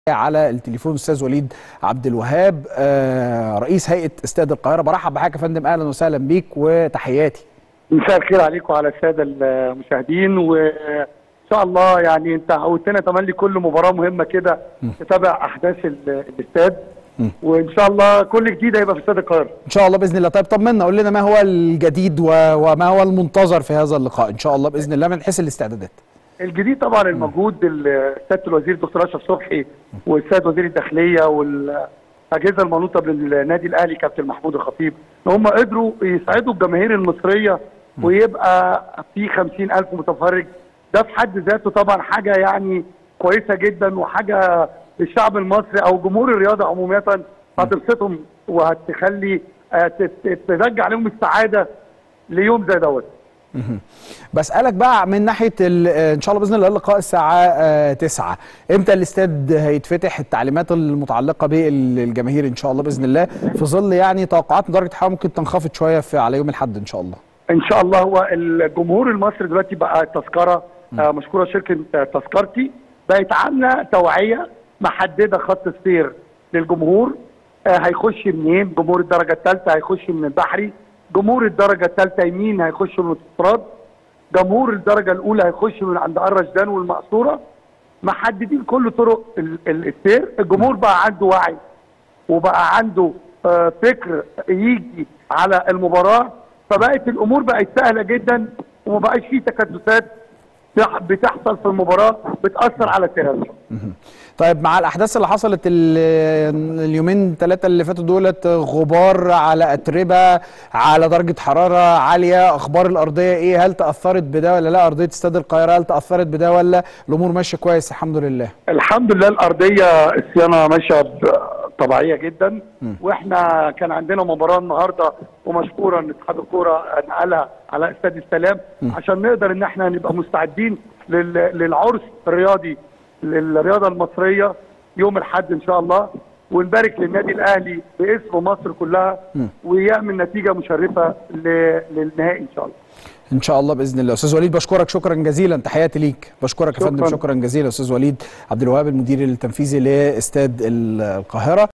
على التليفون استاذ وليد عبد الوهاب آه، رئيس هيئه استاد القاهره برحب بحضرتك يا فندم اهلا وسهلا بيك وتحياتي مساء الخير عليكم وعلى الساده المشاهدين وان شاء الله يعني انت عودتنا تملي كل مباراه مهمه كده تتابع احداث ال- الاستاد وان شاء الله كل جديد هيبقى في استاد القاهره ان شاء الله باذن الله طيب طمنا قول لنا ما هو الجديد و- وما هو المنتظر في هذا اللقاء ان شاء الله باذن الله من حيث الاستعدادات الجديد طبعا الموجود ال- سياده الوزير الدكتور اشرف صبحي والسيد وزير الداخليه والاجهزه المنوطه بالنادي الاهلي كابتن محمود الخطيب ان هم قدروا يساعدوا الجماهير المصريه ويبقى في 50000 متفرج ده في حد ذاته طبعا حاجه يعني كويسه جدا وحاجه للشعب المصري او جمهور الرياضه عموميه هتبسطهم وهتخلي آه، تت- ترجع لهم السعاده ليوم زي دوت بسالك بقى من ناحيه ال- آه، ان شاء الله باذن الله اللقاء الساعه آه، 9 امتى الاستاد هيتفتح التعليمات المتعلقه بالجماهير ان شاء الله باذن الله في ظل يعني توقعات درجه الحراره ممكن تنخفض شويه في على يوم الاحد ان شاء الله ان شاء الله هو الجمهور المصري دلوقتي بقى تذكره آه مشكوره شركه آه، تذكرتي بقت عامله توعيه محدده خط السير للجمهور آه هيخش منين جمهور الدرجه الثالثه هيخش من البحري جمهور الدرجه الثالثه يمين هيخش من الاستطراد جمهور الدرجه الاولى هيخش من عند الرشدان والمقصوره محددين كل طرق ال- ال- السير الجمهور بقى عنده وعي وبقى عنده آه، فكر يجي على المباراه فبقت الامور بقت سهله جدا وما بقاش فيه تكدسات بتح- بتحصل في المباراه بتاثر على سيرها طيب مع الاحداث اللي حصلت ال- اليومين ثلاثه اللي فاتوا دولت غبار على اتربه على درجه حراره عاليه اخبار الارضيه ايه هل تاثرت بده ولا لا ارضيه استاد القاهره هل تاثرت بده ولا الامور ماشيه كويس الحمد لله الحمد لله الارضيه الصيانه ماشيه ب- طبيعيه جدا واحنا كان عندنا مباراه النهارده ومشكورا ان اتحاد الكوره نقلها على استاد السلام عشان نقدر ان احنا نبقى مستعدين لل- للعرس الرياضي للرياضه المصريه يوم الاحد ان شاء الله ونبارك للنادي الاهلي باسم مصر كلها ويعمل نتيجه مشرفه ل- للنهائي ان شاء الله ان شاء الله باذن الله استاذ وليد بشكرك شكرا جزيلا تحياتي ليك بشكرك يا فندم شكراً. شكرا جزيلا استاذ وليد عبد الوهاب المدير التنفيذي لاستاد القاهره